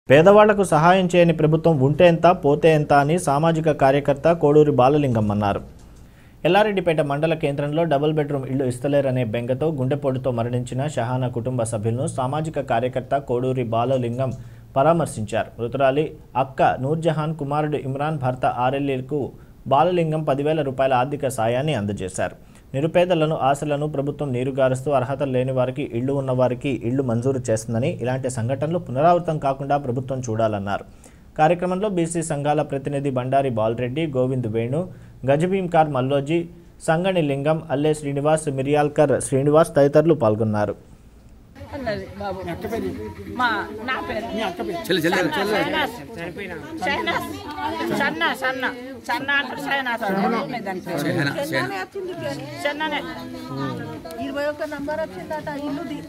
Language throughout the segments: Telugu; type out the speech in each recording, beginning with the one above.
పేదవాళ్లకు సహాయం చేయని ప్రభుత్వం ఉంటే ఎంత పోతే ఎంత అని సామాజిక కార్యకర్త కోడూరి బాలలింగం అన్నారు ఎల్లారెడ్డిపేట మండల కేంద్రంలో డబుల్ బెడ్రూమ్ ఇల్లు ఇస్తలేరనే బెంగతో గుండెపోటుతో మరణించిన షహానా కుటుంబ సభ్యులను సామాజిక కార్యకర్త కోడూరి బాలలింగం పరామర్శించారు మృతురాలి అక్క నూర్జహాన్ కుమారుడు ఇమ్రాన్ భర్త ఆర్ఎల్ఏకు బాలలింగం పదివేల రూపాయల ఆర్థిక సాయాన్ని అందజేశారు నిరుపేదలను ఆశలను ప్రభుత్వం నీరుగారుస్తూ అర్హత లేని వారికి ఇళ్లు ఉన్న వారికి ఇళ్లు మంజూరు చేస్తుందని ఇలాంటి సంఘటనలు పునరావృతం కాకుండా ప్రభుత్వం చూడాలన్నారు కార్యక్రమంలో బీసీ సంఘాల ప్రతినిధి బండారి బాలరెడ్డి గోవింద్ వేణు గజభీంకార్ మల్లోజీ సంగణి లింగం అల్లే శ్రీనివాస్ మిరియాల్కర్ శ్రీనివాస్ తదితరులు పాల్గొన్నారు అన్నది బాబు మా నా పేరు చెల్లి చెల్లి షైనాస్ షైనాస్ సన్న సన్న సన్న అంటారు షైనాస్ అంటారు దాని పేరు. షహనా, షహనా. సన్ననే ఇరవై ఒక్క నంబర్ వచ్చిందట ఇల్లుది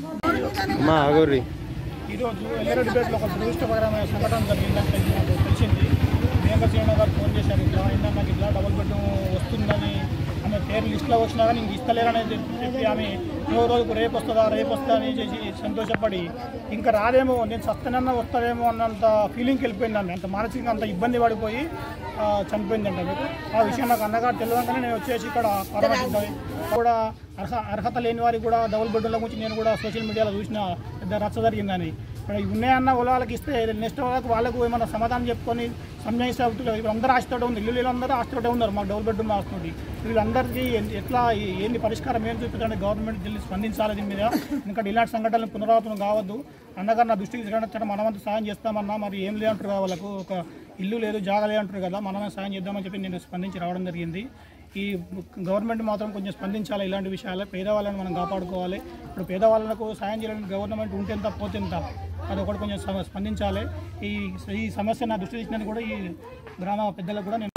ఈరోజు ఎల్లారెడ్డిపేటలో ఒక దురదృష్టకరమైన సంఘటన జరిగిందని తెలిసి నాకు తెలిసింది ప్రియాంక శ్రీను గారు ఫోన్ చేశారు ఇట్లా అయిందని నాకు ఇట్లా డబుల్ బెడ్రూమ్ వస్తుందని ఆమె పేరు లిస్ట్లో వచ్చినా కానీ ఇంక ఇస్తలేరని చెప్పి చెప్పి ఆమె ఇంకో రోజుకు రేపు వస్తుందా రేపు వస్తుందా అని చేసి సంతోషపడి ఇంకా రాదేమో నేను సస్తనన్నా వస్తుందేమో అన్నంత ఫీలింగ్కి వెళ్ళిపోయింది ఆమె అంత మానసికంగా అంత ఇబ్బంది పడిపోయి ఆ, చనిపోయిందంట మీకు ఆ విషయం నాకు అన్నగారు తెలియగానే నేను వచ్చేసి ఇక్కడ పరామర్శిద్దాం కూడా అర్హ అర్హత లేని వారికి కూడా డబుల్ బెడ్రూమ్ల గురించి నేను కూడా సోషల్ మీడియాలో చూసిన పెద్ద రచ్చ జరిగిందని ఇక్కడ ఇవి ఉన్నాయన్న వాళ్ళకి ఇస్తే నెక్స్ట్ వాళ్ళకి వాళ్ళకు ఏమైనా సమాధానం చెప్పుకొని సంజయిస్తే అవుతుంది ఇప్పుడు అందరూ ఆశతోటే ఉంది ఇల్లు అందరూ ఆశతోటే ఉన్నారు మాకు డబుల్ బెడ్రూమ్ ఆస్తుంది వీళ్ళందరికీ ఎన్- ఎట్లా ఈ- ఏంది పరిష్కారం ఏం చూపించండి గవర్నమెంట్ ఢిల్లీ స్పందించాలి దీని మీద ఎందుకంటే ఇలాంటి సంఘటనలు పునరావృతం కావద్దు అన్నగారు నా దృష్టికి తీసుకురావడం మనమంతా సాయం చేస్తామన్నా మరి ఏం లేదంటారు కదా వాళ్ళకు ఒక ఇల్లు లేదు జాగా లేదంటారు కదా మనమే సాయం చేద్దామని చెప్పి నేను స్పందించి రావడం జరిగింది ఈ గవర్నమెంట్ మాత్రం కొంచెం స్పందించాలి ఇలాంటి విషయాలు పేదవాళ్ళని మనం కాపాడుకోవాలి ఇప్పుడు పేదవాళ్ళకు సాయం చేయడానికి గవర్నమెంట్ ఉంటే ఎంత పోతే ఎంత అది ఒకటి కొంచెం సమ- స్పందించాలి ఈ ఈ సమస్య నా దృష్టి తీసినది కూడా ఈ గ్రామ పెద్దలకు కూడా నేను